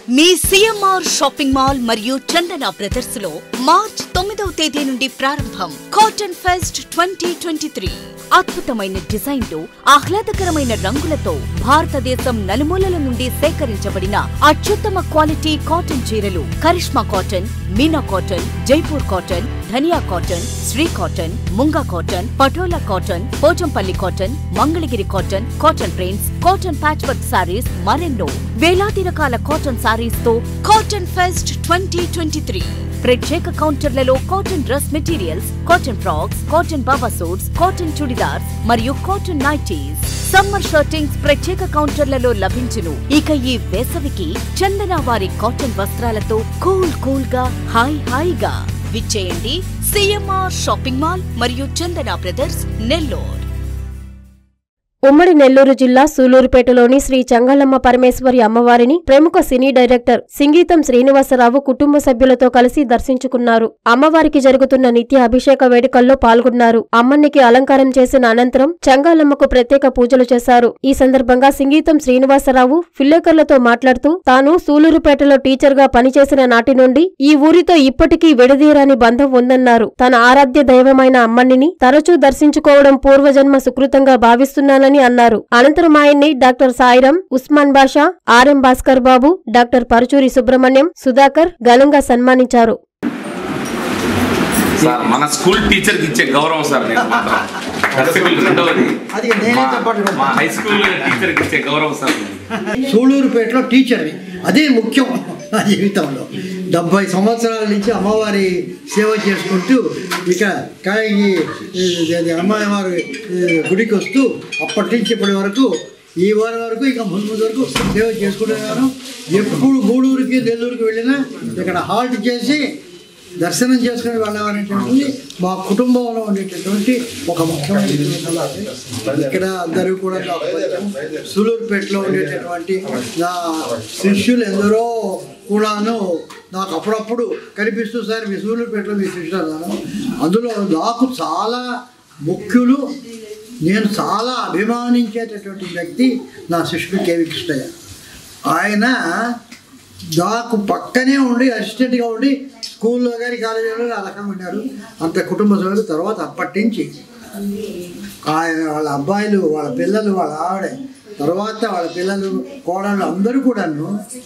మీ CMR shopping mall మరియు చందన brothers లో March తొమ్మిదవ తేదీ నుండి ప్రారంభం cotton fest twenty twenty three అద్భుతమైన డిజైన్లు ఆహ్లాదకరమైన రంగులతో భారతదేశం నలుమూలల నుండి సేకరించబడిన అత్యుత్తమ క్వాలిటీ కాటన్ చీరలు Karishma cotton Meena cotton Jaipur cotton Dhaniya cotton Shri cotton Munga cotton Patola cotton Pochampally cotton Mangalagiri cotton cotton prints cotton patch work saris మరెన్నో వేలాది రకాల కాటన్ సారీస్ తో cotton fest twenty twenty three ప్రత్యేక కౌంటర్లలో cotton dress materials cotton frocks cotton Baba suits cotton churidars మరియు కాటన్ నైటీస్ సమ్మర్ షర్టింగ్స్ ప్రత్యేక కౌంటర్లలో లభించును ఇక ఈ వేసవికి చందన వారి కాటన్ వస్త్రాలతో కూల్ కూల్ గా హాయ్ హాయిగా విచ్చేయండి సిఎంఆర్ షాపింగ్ మాల్ మరియు చందన బ్రదర్స్ నెల్లూరు ఉమ్మడి నెల్లూరు జిల్లా సూలూరుపేటలోని శ్రీ చంగళమ్మ పరమేశ్వరి అమ్మవారిని ప్రముఖ సినీ డైరెక్టర్ సింగీతం శ్రీనివాసరావు కుటుంబ సభ్యులతో కలిసి దర్శించుకున్నారు అమ్మవారికి జరుగుతున్న నిత్య అభిషేక వేడుకల్లో పాల్గొన్నారు అమ్మనికి అలంకారం చేసిన అనంతరం చంగాలమ్మకు ప్రత్యేక పూజలు చేశారు ఈ సందర్భంగా సింగీతం శ్రీనివాసరావు విలేకరులతో మాట్లాడుతూ తాను సూలూరుపేటలో టీచర్ గా పనిచేసిన నాటి నుండి ఈ ఊరితో ఇప్పటికీ విడదీయరాని బంధం ఉందన్నారు తన ఆరాధ్య దైవమైన అమ్మనిని తరచూ దర్శించుకోవడం పూర్వజన్మ సుకృతంగా భావిస్తున్నానని అన్నారు అనంతరం ఆయన్ని doctor Sairam Usman Basha RM Bhaskar Babu doctor Paruchuri Subrahmanyam Sudhakar ఘనంగా సన్మానించారు సార్ మన స్కూల్ టీచర్కి ఇచ్చే గౌరవం సార్ నేను మాత్రం దర్శకులు రెండవది అది నేనే మా- చెప్పట్లేదు. మా హై స్కూల్ టీచర్కి ఇచ్చే గౌరవం సార్ సూళూరుపేటలో టీచర్ని అదే ముఖ్యం నా జీవితంలో డెబ్బై సంవత్సరాల నుంచి అమ్మవారి సేవ చేసుకుంటూ ఇక కా- ఈ ఈ- ఇది అమ్మవారి ఈ గుడికి వస్తూ అప్పటి నుంచి ఇప్పటి వరకు ఈ వారం వరకు ఇక ముందు ముందు వరకు సేవ చేసుకుంటున్నాను ఎప్పుడు గూడూరుకి నెల్లూరుకి వెళ్ళినా ఇక్కడ హాల్ట్ చేసి దర్శనం చేసుకుని వెళ్ళాలనేటువంటిది మా కుటుంబంలో ఉండేటటువంటి ఒక ముఖ్యమైన ఇక్కడ అందరూ కూడా నాకు పరిచయం. సూలూరుపేటలో ఉండేటటువంటి నా శిష్యులు ఎందరో కూడాను నాకు అప్పుడప్పుడు కనిపిస్తూ సార్ మీ సూలూరుపేటలో మీ శిష్యులు అన్నాను అందులో నాకు చాలా ముఖ్యులు నేను చాలా అభిమానించేటటువంటి వ్యక్తి నా శిష్యుడు కేవి కృష్ణయ్య ఆయన నాకు పక్కనే ఉండి అసిస్టెంట్గా ఉండి స్కూల్లో కానీ కాలేజీలో ఆ రకంగా ఉన్నారు అంత కుటుంబ సభ్యులు తర్వాత అప్పటి నుంచి ఆయన వాళ్ళ అబ్బాయిలు వాళ్ళ పిల్లలు వాళ్ళ ఆవిడ తర్వాత వాళ్ళ పిల్లలు కోడళ్ళు అందరూ కూడాను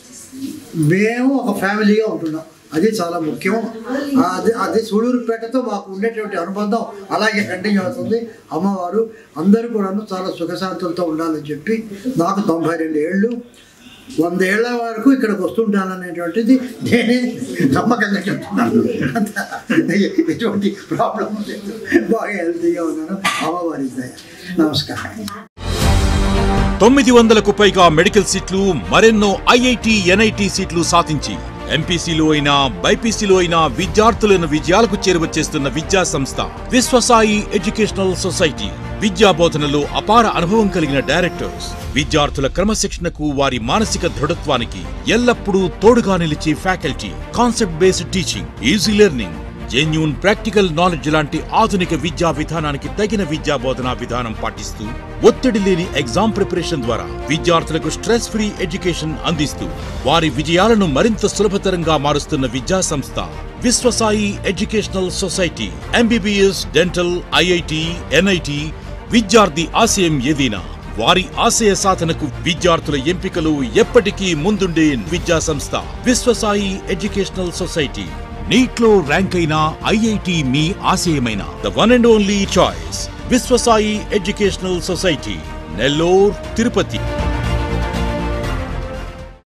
మేము ఒక ఫ్యామిలీగా ఉంటున్నాం అది చాలా ముఖ్యం అది అది సూళూరుపేటతో మాకు ఉండేటువంటి అనుబంధం అలాగే కంటిన్యూ అవుతుంది అమ్మవారు అందరూ కూడాను చాలా సుఖశాంతులతో ఉండాలని చెప్పి నాకు తొంభై రెండు ఏళ్ళు వందేళ్ల వరకు ఇక్కడికి వస్తుంటాననేటువంటిది నేనే నమ్మకంగా చెప్తున్నాను అంత ఎటువంటి ప్రాబ్లం లేదు బాగా హెల్తీగా ఉన్నాను అమ్మవారి దయ నమస్కారం తొమ్మిది వందలకు పైగా మెడికల్ సీట్లు మరెన్నో ఐఐటి ఎన్ఐటి సీట్లు సాధించి ఎంపీసీలో అయినా బైపీసీలో అయినా విద్యార్థులను విజయాలకు చేరువచేస్తున్న విద్యా సంస్థ విశ్వసాయి ఎడ్యుకేషనల్ సొసైటీ విద్యా బోధనలో అపార అనుభవం కలిగిన డైరెక్టర్స్ విద్యార్థుల క్రమశిక్షణకు వారి మానసిక దృఢత్వానికి ఎల్లప్పుడూ తోడుగా నిలిచే faculty concept based teaching easy learning genuine practical knowledge లాంటి ఆధునిక విద్యా విధానానికి తగిన విద్యా బోధనా విధానం పాటిస్తూ ఒత్తిడి లేని ఎగ్జామ్ ప్రిపరేషన్ ద్వారా విద్యార్థులకు స్ట్రెస్ ఫ్రీ ఎడ్యుకేషన్ అందిస్తూ వారి విజయాలను మరింత సులభతరంగా మారుస్తున్న విద్యా సంస్థ Vishwasai educational society MBBS dental IIT NIT విద్యార్థి ఆశయం ఏదైనా వారి ఆశయ సాధనకు విద్యార్థుల ఎంపికలు ఎప్పటికీ ముందుండే విద్యా సంస్థ విశ్వసాయి ఎడ్యుకేషనల్ సొసైటీ నీట్ లో ర్యాంక్ అయిన ఐఐటి మీ ఆశయమైన the one and only choice Vishwasai educational society Nellore Tirupati